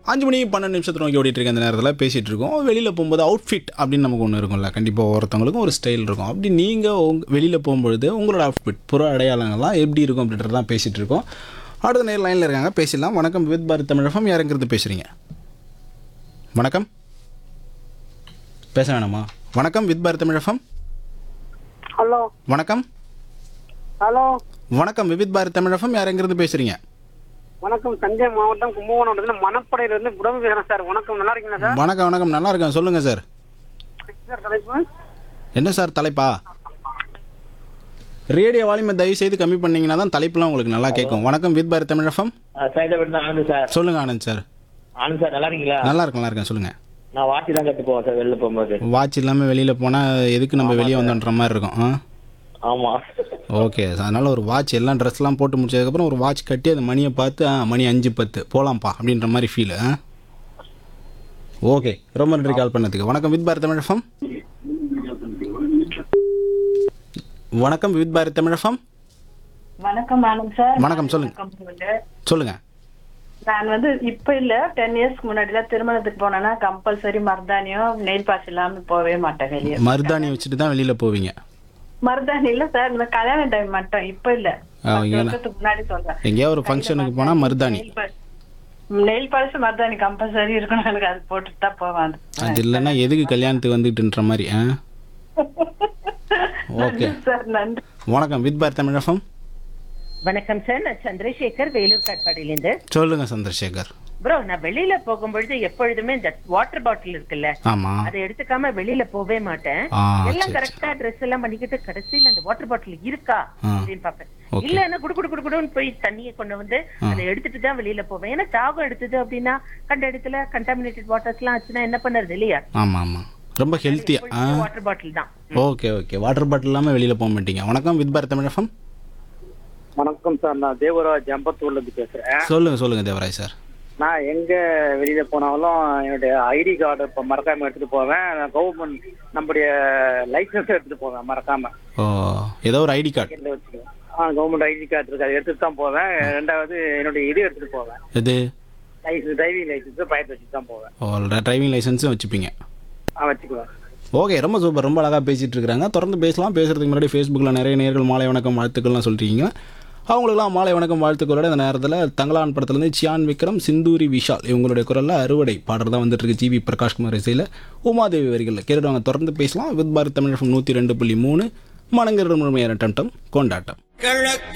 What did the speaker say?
அஞ்சு மணி பன்னெண்டு நிமிஷத்தை நோக்கி ஓடிட்டு இருக்க அந்த நேரத்தில் பேசிகிட்டு இருக்கோம் வெளியில் போகும்போது அவுட்ஃபிட் அப்படின்னு நமக்கு ஒன்று இருக்கும்ல கண்டிப்பாக ஒவ்வொருத்தவங்களுக்கும் ஒரு ஸ்டைல் இருக்கும் அப்படி நீங்கள் உங்க வெளியில் போகும்பொழுது உங்களோட அவுட்ஃபிட் புற அடையாளங்கள்லாம் எப்படி இருக்கும் அப்படின்றது தான் பேசிகிட்டு இருக்கோம் அடுத்த நேரம் லைனில் இருக்காங்க பேசிடலாம் வணக்கம் வித் பாரத் தமிழகம் யாருங்கிறது பேசுகிறீங்க வணக்கம் பேச வேணாமா வணக்கம் வித் பாரத் தமிழகம் ஹலோ வணக்கம் ஹலோ வணக்கம் விவித் பாரத் தமிழகம் யாருங்கிறது பேசுகிறீங்க வணக்கம் தஞ்சை மாவட்டம் கும்பகோணம் மணப்படையில இருந்து புடவை பேசுறேன் சார் வணக்கம் நல்லா இருக்கீங்களா சார் வணக்கம் வணக்கம் நல்லா இருக்கேன் சொல்லுங்கள் சார் சார் தலைப்பு என்ன சார் தலைப்பா ரேடியோ வால்யூமை தயவு செய்து கம்மி பண்ணீங்கன்னா தான் தலைப்புலாம் உங்களுக்கு நல்லா கேட்கும் வணக்கம் வித் பாரத் தமிழகம் சைதாபேட் தான் ஆனந்த் சார் சொல்லுங்க ஆனந்த் சார் ஆனந்த் சார் நல்லா இருக்கீங்களா நல்லா இருக்கேன் நல்லா இருக்கேன் சொல்லுங்க நான் வாட்சி தான் கட்டு போவேன் சார் வெளில போகும்போது வாட்ச் இல்லாமல் வெளியில் போனால் எதுக்கு நம்ம வெளியே வந்தோன்ற மாதிரி இருக்கும் ஆ ஆமா ஓகே அதனால் ஒரு வாட்ச் எல்லாம் ட்ரெஸ்லாம் போட்டு முடிச்சதுக்கப்புறம் ஒரு வாட்ச் கட்டி அந்த மணியை பார்த்து ஆ மணி அஞ்சு பத்து போகலாம்ப்பா அப்படின்ற மாதிரி ஃபீல் ஆ ஓகே ரொம்ப நன்றி கால் பண்ணதுக்கு வணக்கம் வித் பாரத் தமிழகம் வணக்கம் வித் பாரத் தமிழகம் வணக்கம் மேடம் சார் வணக்கம், சொல்லுங்க. வணக்கம் வந்து. சொல்லுங்கள் நான் வந்து இப்ப இல்ல டென் இயர்ஸ்க்கு முன்னாடி திருமணத்துக்கு போனேன்னா கம்பல்சரி மருதானியும் நெயில் பாஸ் இல்லாம போகவே மாட்டேன் வெளியே மருதாணி வச்சுட்டு தான் வெளியில் போவீங்க மருதாணி இல்ல சார் இந்த கல்யாண டைம் மட்டும் இப்ப இல்ல ஆ, பத்து ஏன்னா- வருஷத்துக்கு முன்னாடி சொல்றேன் எங்கேயாவது ஒரு ஃபங்க்ஷனுக்கு போனால் மருதாணி நெயில் பாலிஷ் மருதாணி கம்பல்சரி இருக்கணும் எனக்கு அது போட்டுட்டு தான் போவேன் அது இல்லைன்னா எதுக்கு கல்யாணத்துக்கு வந்துட்டுன்ற மாதிரி ஆ ஓகே சார் நன்றி வணக்கம் வித் பாரத் தமிழகம் வணக்கம் சார் நான் சந்திரசேகர் வேலூர் காட்பாடியிலேருந்து சொல்லுங்க சந்திரசேகர் ப்ரோ நான் வெளியில போகும்பொழுது எப்பொழுதுமே இந்த வாட்டர் பாட்டில் இருக்குல்ல ஆமாம் அதை எடுத்துக்காம வெளியில போவே மாட்டேன் ஆ எல்லாம் சரி கரெக்டா ட்ரெஸ் எல்லாம் பண்ணிக்கிட்டு கடைசியில அந்த வாட்டர் பாட்டில் இருக்கா ஆ. அப்படின்னு பாப்பேன் Okay. இல்லன்னா குடு குடு குடு குடுன்னு போய் தண்ணியை கொண்டு வந்து அதை எடுத்துட்டு தான் வெளியில போவேன் ஏன்னா தாகம் எடுத்தது அப்படின்னா கண்ட இடத்துல கண்டாமினேட்டட் வாட்டர்ஸ் எல்லாம் ஆச்சுன்னா என்ன பண்ணுறது இல்லையா ஆமாம் ஆமாம் ரொம்ப ஹெல்த்தியாக ஆ வாட்டர் பாட்டில் தான் ஓகே ஓகே வாட்டர் பாட்டில் இல்லாமல் வெளியில் போக மாட்டீங்க வணக்கம் வித் பாரத் தமிழகம் வணக்கம் சார் நான் தேவராஜ் அம்பத்தூர்ல இருந்து பேசுறேன் சொல்லுங்கள் சொல்லுங்கள் தேவராய் சார் நான் எங்க வெளியில போனாலும் என்னுடைய ஐடி கார்டு இப்போ மறக்காம எடுத்துட்டு போவேன் கவர்மெண்ட் நம்முடைய லைசன்ஸ் எடுத்துட்டு போவேன் மறக்காம ஓ ஏதோ ஒரு ஐடி கார்டு எந்த வச்சுக்குவேன் ஆ கவர்மெண்ட் ஐடி கார்டு இருக்கு அதை எடுத்துட்டு தான் போவேன் ரெண்டாவது என்னுடைய இது எடுத்துட்டு போவேன் எது லைசன்ஸ் டிரைவிங் லைசன்ஸ் பயத்தை வச்சுட்டு தான் போவேன் ஓ டிரைவிங் லைசன்ஸும் வச்சுப்பீங்க ஆ வச்சுக்குவேன் ஓகே ரொம்ப சூப்பர் ரொம்ப அழகாக பேசிகிட்டு இருக்கிறாங்க தொடர்ந்து பேசலாம் பேசுறதுக்கு முன்னாடி ஃபேஸ்புக்கில் நிறைய நேர்கள் மாலை வணக்கம் வாழ்த்துக்கள்லாம் சொல்லிருக்கீங்க அவங்களுக்குலாம் மாலை வணக்கம் வாழ்த்துக்களோட இந்த நேரத்தில் தங்கலான் படத்துலேருந்து சியான் விக்ரம் சிந்தூரி விஷால் இவங்களுடைய குரலில் அறுவடை பாடல் தான் வந்துட்டு இருக்கு ஜிவி பிரகாஷ்குமார் இசையில் உமாதேவி வரிகளில் கேட்டுவாங்க தொடர்ந்து பேசலாம் வித் பாரத் தமிழகம் நூற்றி ரெண்டு புள்ளி மூணு மனங்கிற முழுமையான டம் கொண்டாட்டம் கிழக்கு